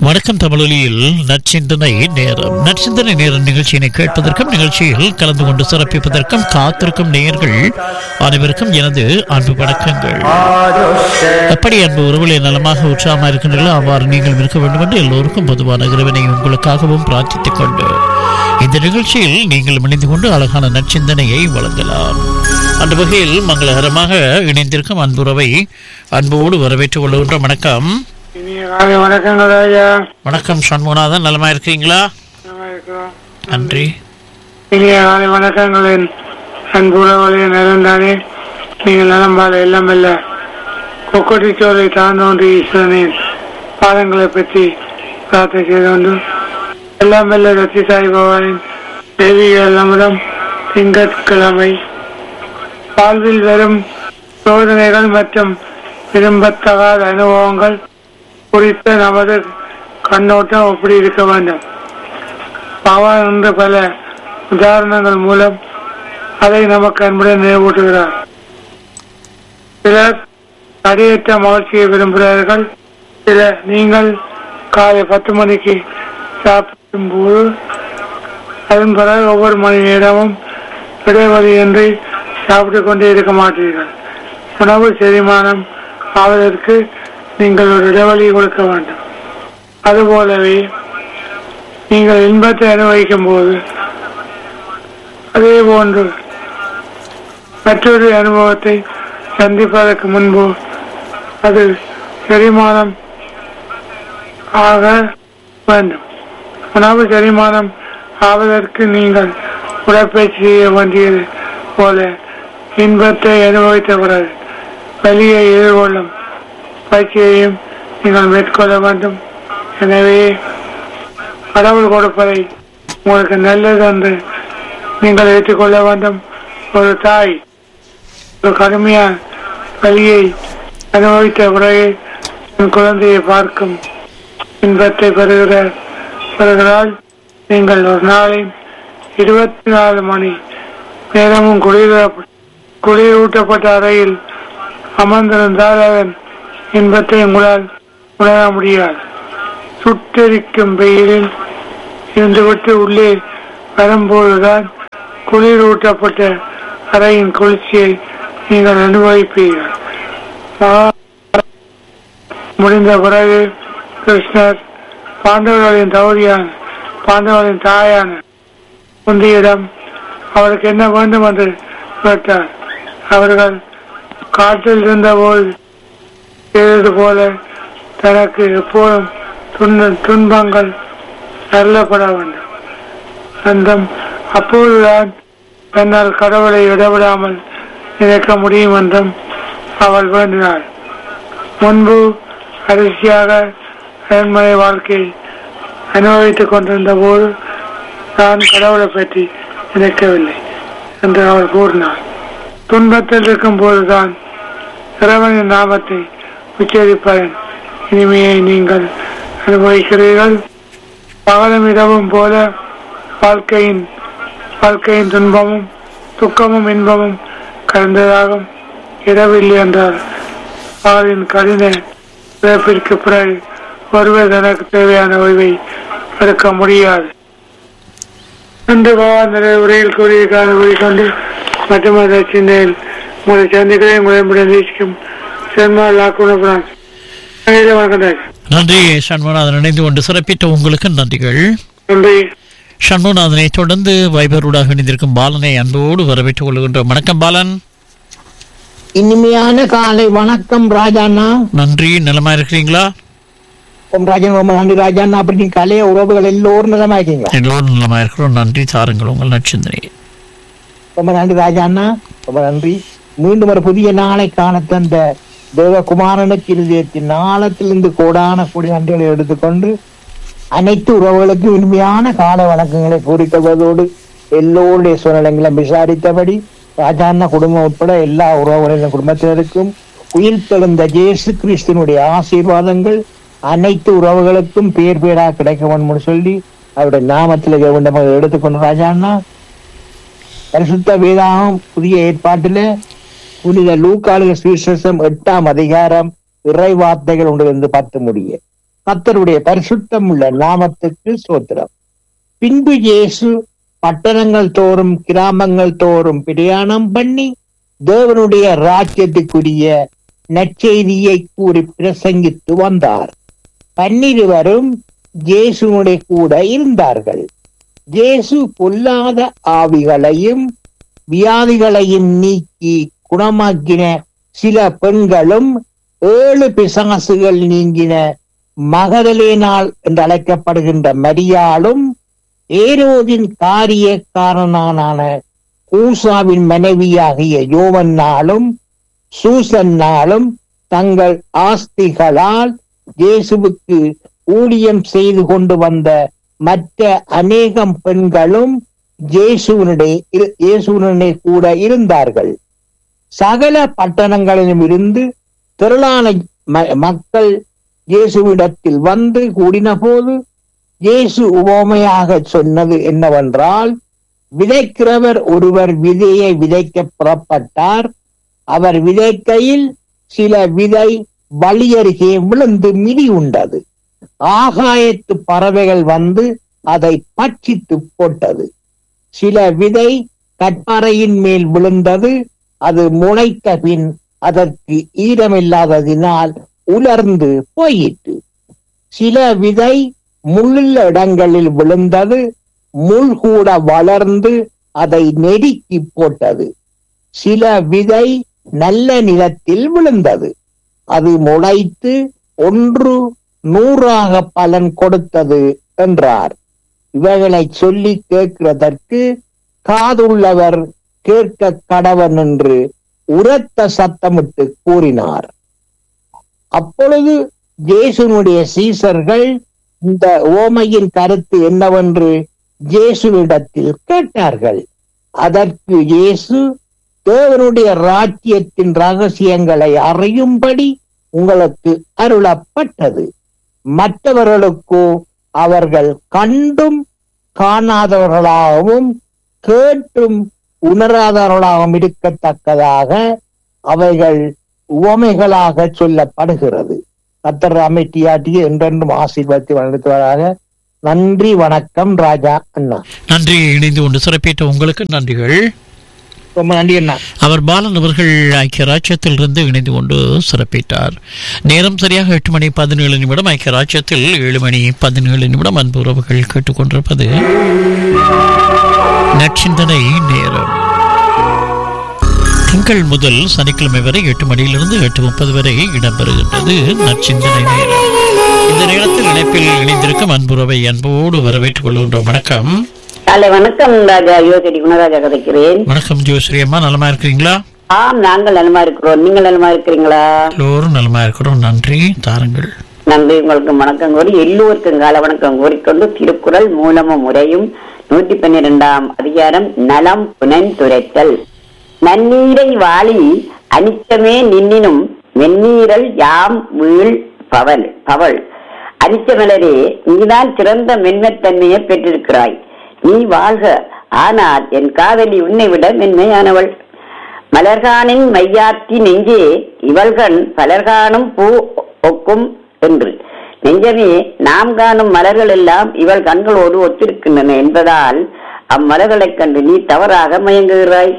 வணக்கம் தமிழொலியில் நற்சிந்தனை நேரம் நற்சிந்தனை நேரம் நிகழ்ச்சியினை கேட்பதற்கும் நிகழ்ச்சியில் கலந்து கொண்டு சிறப்பிப்பதற்கும் காத்திருக்கும் நேயர்கள் அனைவருக்கும் எனது அன்பு வணக்கங்கள் எப்படி அன்பு உறவுகளை நலமாக உற்சாகமாக இருக்கின்றீர்களோ அவ்வாறு நீங்கள் இருக்க வேண்டும் என்று எல்லோருக்கும் பொதுவான இறைவனை உங்களுக்காகவும் பிரார்த்தித்துக் கொண்டு இந்த நிகழ்ச்சியில் நீங்கள் இணைந்து கொண்டு அழகான நற்சிந்தனையை வழங்கலாம் அந்த வகையில் மங்களகரமாக இணைந்திருக்கும் அன்புறவை அன்போடு வரவேற்றுக் கொள்கின்ற வணக்கம் இனிய காலை வணக்கங்கள் ஐயா வணக்கம் சண்முகநாதன் நலமா இருக்கீங்களா நல்லா இருக்கிறோம் நன்றி இனிய காலை வணக்கங்களின் அன்புறவர்களே நலந்தானே நீங்கள் நலம்பால எல்லாம் இல்ல கொக்கட்டிச்சோலை தாழ்ந்தோன்றி ஈஸ்வரனின் பாதங்களை பற்றி பிரார்த்தனை செய்து கொண்டு எல்லாம் வெல்ல ரத்தி சாய் பகவானின் தெய்வீக அமுதம் திங்கட்கிழமை வாழ்வில் வரும் சோதனைகள் மற்றும் விரும்பத்தகாத அனுபவங்கள் குறித்த நமது கண்ணோட்டம் எப்படி இருக்க வேண்டும் பகவான் என்ற பல உதாரணங்கள் மூலம் அதை நமக்கு அன்புடன் நினைவூட்டுகிறார் சிலர் தடையற்ற மகிழ்ச்சியை விரும்புகிறார்கள் சில நீங்கள் காலை பத்து மணிக்கு சாப்பிடும் போது அதன் பிறகு ஒவ்வொரு மணி நேரமும் இடைவெளியின்றி சாப்பிட்டு கொண்டே இருக்க மாட்டீர்கள் உணவு செரிமானம் ஆவதற்கு நீங்கள் ஒரு இடைவெளி கொடுக்க வேண்டும் அதுபோலவே நீங்கள் இன்பத்தை அனுபவிக்கும் போது அதே போன்று மற்றொரு அனுபவத்தை சந்திப்பதற்கு முன்பு அது செரிமானம் ஆக வேண்டும் உணவு செரிமானம் ஆவதற்கு நீங்கள் உடற்பயிற்சி செய்ய வேண்டியது போல இன்பத்தை அனுபவித்த பிறகு வலியை எதிர்கொள்ளும் பயிற்சியையும் நீங்கள் மேற்கொள்ள வேண்டும் எனவே கடவுள் கொடுப்பதை உங்களுக்கு நல்லது என்று நீங்கள் ஏற்றுக்கொள்ள வேண்டும் ஒரு தாய் ஒரு கடுமையான வலியை அனுபவித்த பிறகு என் குழந்தையை பார்க்கும் இன்பத்தை பெறுகிறார் பெறுகிறால் நீங்கள் ஒரு நாளில் இருபத்தி நாலு மணி நேரமும் குளிர குளிரூட்டப்பட்ட அறையில் அமர்ந்திருந்தால் அதன் இன்பத்தை உங்களால் உணர முடியாது சுட்டெரிக்கும் வெயிலில் இருந்துவிட்டு உள்ளே வரும்போதுதான் குளிரூட்டப்பட்ட அறையின் குளிர்ச்சியை நீங்கள் அனுபவிப்பீர்கள் மகா- முடிந்த பிறகு கிருஷ்ணர் பாண்டவர்களின் தௌரியான பாண்டவர்களின் தாயான குந்தியிடம் அவருக்கு என்ன வேண்டும் என்று கேட்டார் அவர்கள் காட்டில் இருந்தபோது செய்தது போல தனக்கு எப்போதும் துன்ப துன்பங்கள் தள்ளப்பட வேண்டும் அந்த அப்போதுதான் தன்னால் கடவுளை விடவிடாமல் நினைக்க முடியும் என்றும் அவள் வேண்டினாள் முன்பு கடைசியாக அரண்மனை வாழ்க்கையை அனுபவித்துக் கொண்டிருந்த போது நான் கடவுளை பற்றி நினைக்கவில்லை என்று அவள் கூறினாள் துன்பத்தில் இருக்கும் போதுதான் இறைவனின் நாமத்தை உச்சரிப்பதன் இனிமையை நீங்கள் அனுபவிக்கிறீர்கள் பகலும் இரவும் போல வாழ்க்கையின் வாழ்க்கையின் துன்பமும் துக்கமும் இன்பமும் கலந்ததாகும் இரவில்லை என்றால் பகலின் கடின இழப்பிற்கு பிறகு ஒருவர் தனக்கு தேவையான ஓய்வை எடுக்க முடியாது இன்று பகவான் நிறைய உரையில் கூறியிருக்கான கூறிக்கொண்டு மற்றொரு சிந்தையில் உங்களை சந்திக்கிறேன் உங்களை முடிய நேசிக்கும் சென்மா லாக்குணபுரம் வணக்கம் டாக்டர். நன்றி சண்முகநாதன் இணைந்து கொண்டு சிறப்பித்த உங்களுக்கு நன்றிகள் நன்றி சண்முகநாதனை தொடர்ந்து வைபரூடாக இணைந்திருக்கும் பாலனை அன்போடு வரவேற்றுக் கொள்கின்ற வணக்கம் பாலன் இனிமையான காலை வணக்கம் ராஜாண்ணா நன்றி நலமா இருக்கிறீங்களா ஓம் ராஜன் ரொம்ப நன்றி ராஜாண்ணா அப்படி நீங்க கலைய உறவுகள் எல்லோரும் நலமா இருக்கீங்களா எல்லோரும் நலமா இருக்கிறோம் நன்றி தாருங்கள் உங்கள் நட்சத்திரை ரொம்ப நன்றி ராஜாண்ணா ரொம்ப நன்றி மீண்டும் ஒரு புதிய நாளை காண தந்த தேவகுமாரனுக்கு இருதயத்தின் நாளத்திலிருந்து கோடான கொடி நன்றிகளை எடுத்துக்கொண்டு அனைத்து உறவுகளுக்கும் இனிமையான கால வணக்கங்களை பூரிக்கவதோடு எல்லோருடைய சூழ்நிலைகளும் விசாரித்தபடி ராஜாண்ணா குடும்பம் உட்பட எல்லா உறவுகளின் குடும்பத்தினருக்கும் உயிர் தெழுந்த ஜேசு கிறிஸ்துவனுடைய ஆசீர்வாதங்கள் அனைத்து உறவுகளுக்கும் பேர் பேரா கிடைக்க வேண்டும் சொல்லி அவருடைய நாமத்தில் வேண்டும் எடுத்துக்கொண்டு ராஜாண்ணா பரிசுத்த வேதாகம் புதிய ஏற்பாட்டில புனித லூக்காளுக சுவிசேஷம் எட்டாம் அதிகாரம் இறை வார்த்தைகள் ஒன்றிலிருந்து பத்து முடிய கத்தருடைய பரிசுத்தம் உள்ள நாமத்துக்கு சோத்திரம் பின்பு இயேசு பட்டணங்கள் தோறும் கிராமங்கள் தோறும் பிரயாணம் பண்ணி தேவனுடைய ராஜ்யத்துக்குரிய நற்செய்தியை கூறி பிரசங்கித்து வந்தார் பன்னிருவரும் இயேசுனுடைய கூட இருந்தார்கள் இயேசு பொல்லாத ஆவிகளையும் வியாதிகளையும் நீக்கி குணமாக்கின சில பெண்களும் ஏழு பிசாசுகள் நீங்கின மகதலேனாள் என்று அழைக்கப்படுகின்ற மரியாளும் ஏரோதின் காரியக்காரனான கூசாவின் மனைவியாகிய யோவன்னாலும் சூசன்னாலும் தங்கள் ஆஸ்திகளால் இயேசுவுக்கு ஊழியம் செய்து கொண்டு வந்த மற்ற அநேகம் பெண்களும் இயேசுவனுடைய இயேசுவனுடைய கூட இருந்தார்கள் சகல பட்டணங்களிலும் இருந்து திரளான ம- மக்கள் இயேசுவிடத்தில் வந்து கூடின போது இயேசு உவமையாக சொன்னது என்னவென்றால் விதைக்கிறவர் ஒருவர் விதையை விதைக்க புறப்பட்டார் அவர் விதைக்கையில் சில விதை வழியருகே விழுந்து மிதி உண்டது ஆகாயத்து பறவைகள் வந்து அதை பட்சித்து போட்டது சில விதை கற்பறையின் மேல் விழுந்தது அது முளைத்த பின் அதற்கு ஈரமில்லாததினால் உலர்ந்து போயிற்று சில விதை முள்ளுள்ள இடங்களில் விழுந்தது முள் கூட வளர்ந்து அதை நெருக்கி போட்டது சில விதை நல்ல நிலத்தில் விழுந்தது அது முளைத்து ஒன்று நூறாக பலன் கொடுத்தது என்றார் இவைகளை சொல்லி கேட்கிறதற்கு காதுள்ளவர் கேட்க கடவன் என்று உரத்த சத்தமிட்டு கூறினார் அப்பொழுது இயேசுனுடைய சீசர்கள் இந்த ஓமையின் கருத்து என்னவென்று இயேசுவிடத்தில் கேட்டார்கள் அதற்கு இயேசு தேவனுடைய ராஜ்யத்தின் ரகசியங்களை அறியும்படி உங்களுக்கு அருளப்பட்டது மற்றவர்களுக்கோ அவர்கள் கண்டும் காணாதவர்களாகவும் கேட்டும் உணராதவர்களாகவும் இருக்கத்தக்கதாக அவைகள் உவமைகளாக சொல்லப்படுகிறது கத்தர் அமைட்டியாட்டிய என்றென்றும் ஆசீர்வாதத்தை வளர்த்துவதாக நன்றி வணக்கம் ராஜா அண்ணா நன்றி இணைந்து கொண்டு சிறப்பித்த உங்களுக்கு நன்றிகள் ரொம்ப நன்றி அண்ணா அவர் பாலன் அவர்கள் ஐக்கிய ராஜ்யத்திலிருந்து இணைந்து கொண்டு சிறப்பித்தார் நேரம் சரியாக எட்டு மணி பதினேழு நிமிடம் ஐக்கிய ராஜ்யத்தில் ஏழு மணி பதினேழு நிமிடம் அன்பு உறவுகள் கேட்டுக்கொண்டிருப்பது நற்சிந்தனை நேரம் திங்கள் முதல் சனிக்கிழமை வரை எட்டு மணியிலிருந்து எட்டு முப்பது வரை இடம்பெறுகின்றது நற்சிந்தனை நேரம் இந்த நேரத்தில் இணைப்பில் இணைந்திருக்கும் அன்புறவை அன்போடு வரவேற்றுக் கொள்கின்றோம் வணக்கம் காலை வணக்கம் ராஜா யோசடி குணராஜா கதைக்கிறேன் வணக்கம் ஜோஸ்ரீ அம்மா நலமா இருக்கிறீங்களா ஆம் நாங்கள் நலமா இருக்கிறோம் நீங்கள் நலமா இருக்கிறீங்களா எல்லோரும் நலமா இருக்கிறோம் நன்றி தாருங்கள் நன்றி உங்களுக்கு வணக்கம் கூறி எல்லோருக்கும் கால வணக்கம் கூறிக்கொண்டு திருக்குறள் மூலமும் முறையும் நூற்றி பன்னிரெண்டாம் அதிகாரம் நலம் புனந்துரைத்தல் நன்னீரை வாளி அனிச்சமே நின்னினும் மென்னீரல் யாம் வீழ் பவல் பவள் அனிச்சமலரே நீதான் சிறந்த மென்மைத்தன்மையை பெற்றிருக்கிறாய் நீ வாழ்க ஆனால் என் காதலி உன்னை விட மென்மையானவள் மலர்கானின் மையாத்தி நெஞ்சே இவள்கண் பலர்காணும் பூ ஒக்கும் என்று நெஞ்சமே நாம் காணும் மலர்கள் எல்லாம் இவள் கண்களோடு ஒத்திருக்கின்றன என்பதால் அம்மலர்களைக் கண்டு நீ தவறாக மயங்குகிறாய்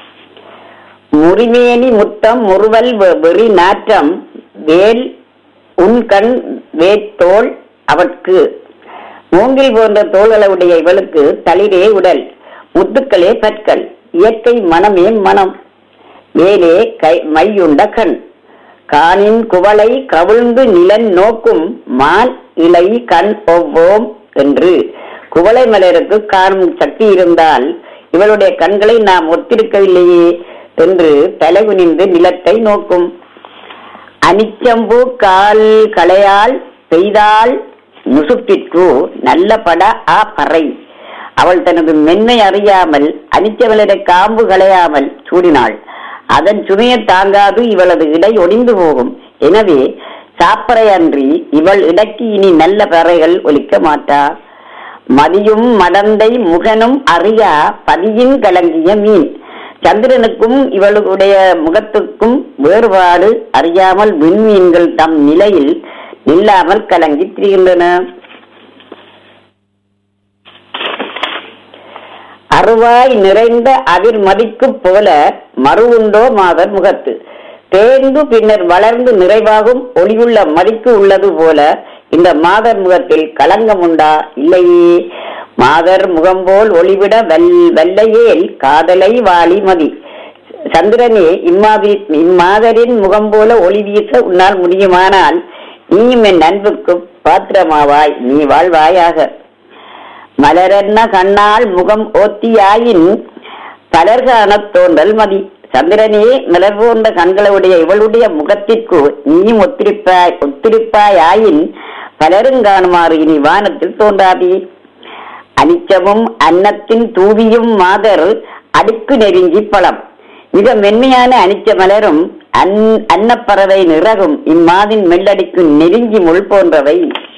முறிமேனி முத்தம் முறுவல் வெ- வெறி நாற்றம் வேல் உன் கண் வேத்தோள் அவட்கு மூங்கில் போன்ற தோள்களுடைய இவளுக்கு தளிரே உடல் முத்துக்களே பற்கள் இயற்கை மனமே மனம் வேலே கை மையுண்ட கண் காணின் குவளை கவிழ்ந்து நிலன் நோக்கும் மால் இலை கண் ஒவ்வோம் என்று குவளை மலருக்கு காணும் சக்தி இருந்தால் இவளுடைய கண்களை நாம் ஒத்திருக்கவில்லையே என்று தலைகுனிந்து நிலத்தை நோக்கும் அனிச்சம்பு கால் களையால் பெய்தால் நுசுப்பிற்று நல்ல பட ஆ பறை அவள் தனது மென்மை அறியாமல் அனிச்சவளரை காம்பு களையாமல் சூடினாள் அதன் சுமையை தாங்காது இவளது இடை ஒடிந்து போகும் எனவே சாப்பறை அன்றி இவள் இடக்கு இனி நல்ல பறைகள் ஒலிக்க மாட்டா மதியும் மடந்தை முகனும் அறியா பதியின் கலங்கிய மீன் சந்திரனுக்கும் இவளுடைய முகத்துக்கும் வேறுபாடு அறியாமல் விண்மீன்கள் தம் நிலையில் நில்லாமல் கலங்கி திரிகின்றன அருவாய் நிறைந்த அதிர் மதிக்கு போல மறுவுண்டோ மாதர் முகத்து தேர்ந்து பின்னர் வளர்ந்து நிறைவாகும் ஒளியுள்ள மதிக்கு உள்ளது போல இந்த மாதர் முகத்தில் களங்கம் உண்டா இல்லையே மாதர் முகம் போல் ஒளிவிட வெல் வெள்ளையேல் காதலை வாளி மதி சந்திரனே இம்மாதிரி இம்மாதரின் முகம் போல ஒளி வீச உன்னால் முடியுமானால் நீயும் என் அன்புக்கு பாத்திரமாவாய் நீ வாழ்வாயாக மலரன்ன கண்ணால் முகம் ஓத்தியாயின் பலர் காணத் தோன்றல் மதி சந்திரனே மலர் போன்ற கண்களுடைய இவளுடைய முகத்திற்கு நீயும் ஒத்திருப்பாய் ஒத்திருப்பாயாயின் பலரும் காணுமாறு இனி வானத்தில் தோன்றாதே அனிச்சமும் அன்னத்தின் தூவியும் மாதர் அடுக்கு நெருங்கி பழம் மிக மென்மையான அனிச்ச மலரும் அன் அன்னப்பறவை நிறகும் இம்மாதின் மெல்லடிக்கும் நெருங்கி முள் போன்றவை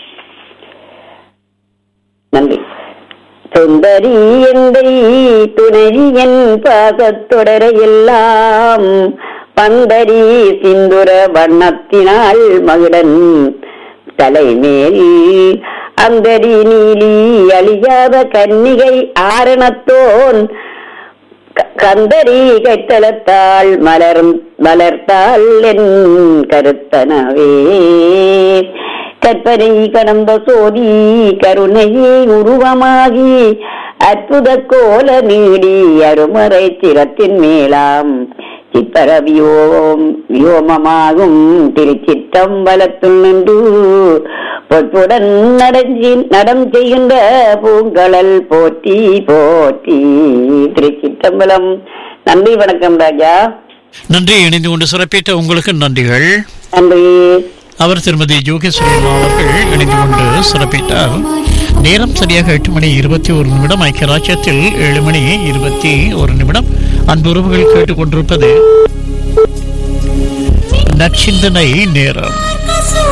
நன்றி சுந்தரி எந்தை துணரி என் பாசத்தொடர எல்லாம் பந்தரி சிந்துர வண்ணத்தினாள் மகிழன் தலைமேல் அந்தரி நீலி அழியாத கன்னிகை ஆரணத்தோன் க- கந்தரி கைத்தளத்தாள் மலரும் மலர்த்தாள் என் கருத்தனவே கற்பனை கடந்த சோதி கருணையே உருவமாகி அற்புத கோல நீடி அருமறை சிரத்தின் மேலாம் சித்தர வியோம் வியோமமாகும் திருச்சிற்றம்பலத்துள் நின்று பொற்புடன் நடஞ்சி நடம் செய்கின்ற பூங்கழல் போற்றி போற்றி திருச்சிற்றம்பலம் நன்றி வணக்கம் ராஜா நன்றி இணைந்து கொண்டு சிறப்பித்த உங்களுக்கு நன்றிகள் நன்றி அவர் திருமதி யோகேஸ்வரி அம்மா அவர்கள் இணைந்து கொண்டு சிறப்பித்தார் நேரம் சரியாக எட்டு மணி இருபத்தி ஒரு நிமிடம் ஐக்கிய ராஜ்யத்தில் ஏழு மணி இருபத்தி ஒரு நிமிடம் அன்பு உறவுகள் கேட்டுக்கொண்டிருப்பது நச்சிந்தனை நேரம்